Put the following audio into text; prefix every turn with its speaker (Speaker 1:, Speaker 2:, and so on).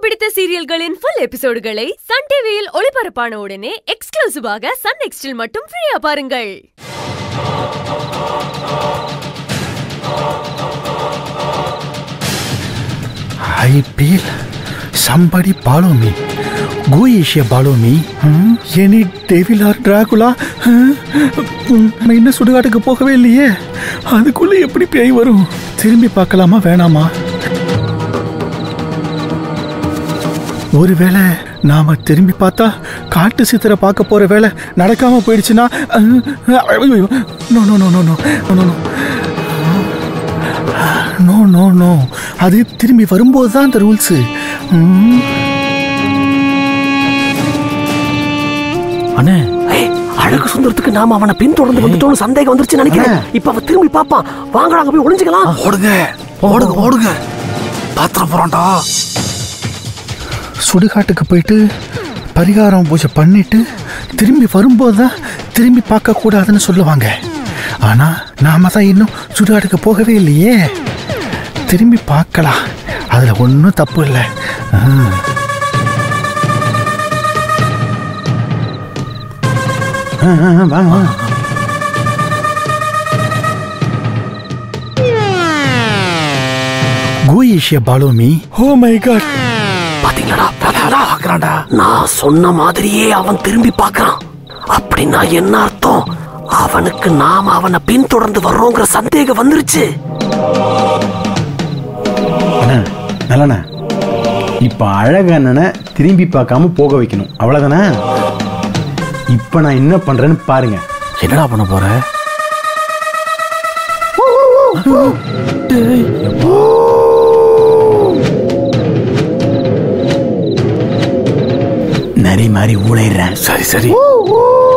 Speaker 1: பிடித்த சீரியல்களின் full எபிசோடுகளை Sun டிவியில் ஒளிபரப்பான உடனே எக்ஸ்க்ளூசிவாக சன் நெக்ஸ்டில் மட்டும் ஃப்ரீயா பாருங்கள்
Speaker 2: I feel somebody follow me. Go Asia follow me. Hmm? Any devil or Dracula? Hmm? Hmm, நான் இன்னும் சுடுகாட்டுக்கு போகவே இல்லையே அதுக்குள்ள எப்படி பேய் வரும் திரும்பி பார்க்கலாமா வேணாமா ஒருவேளை நாம திரும்பி பார்த்தா காட்டு சித்திரை பார்க்க போற வேலை நடக்காம போயிடுச்சுன்னா no no no no no no no no no no அது திரும்பி வரும்போது தான் அந்த ரூல்ஸு
Speaker 3: அண்ணே அழகு சுந்தரத்துக்கு நாம அவனை பின்தொடர்ந்து வந்துட்டோம்னு சந்தேகம் வந்துருச்சு நினைக்கிறேன் இப்ப அவன் திரும்பி பாப்பான் வாங்க அங்க போய் ஒளிஞ்சுக்கலாம்
Speaker 4: ஓடுங்க ஓடுங்க ஓடுங்க பாத்திரம் போறான்டா
Speaker 2: சுடுகாட்டுக்கு போயிட்டு பரிகாரம் பூஜை பண்ணிட்டு திரும்பி வரும்போது தான் திரும்பி பார்க்க கூடாதுன்னு சொல்லுவாங்க ஆனா நாம தான் இன்னும் சுடுகாட்டுக்கு போகவே இல்லையே திரும்பி பார்க்கலாம் அதுல ஒன்றும் தப்பு இல்லை ஆ. ஆ, ஆ, ஆ, வாங்க வாங்க Go Asia follow me. Oh my god.
Speaker 3: பாத்தீங்களா பாக்குறான்டா நான் சொன்ன மாதிரியே அவன் திரும்பி பார்க்கறான் அப்படின்னா என்ன அர்த்தம் அவனுக்கு நாம அவனை பின்தொடர்ந்து வர்றோங்கிற சந்தேகம் வந்துருச்சு
Speaker 5: அண்ணா நல்லண்ணா இப்போ அழகு அண்ணனை திரும்பி பார்க்காம போக வைக்கணும் அவ்வளோதானே இப்போ நான் என்ன பண்ணுறேன்னு பாருங்க
Speaker 3: என்னடா பண்ண போற
Speaker 5: நரி மாதிரி ஊழையிடுறேன்
Speaker 3: சரி சரி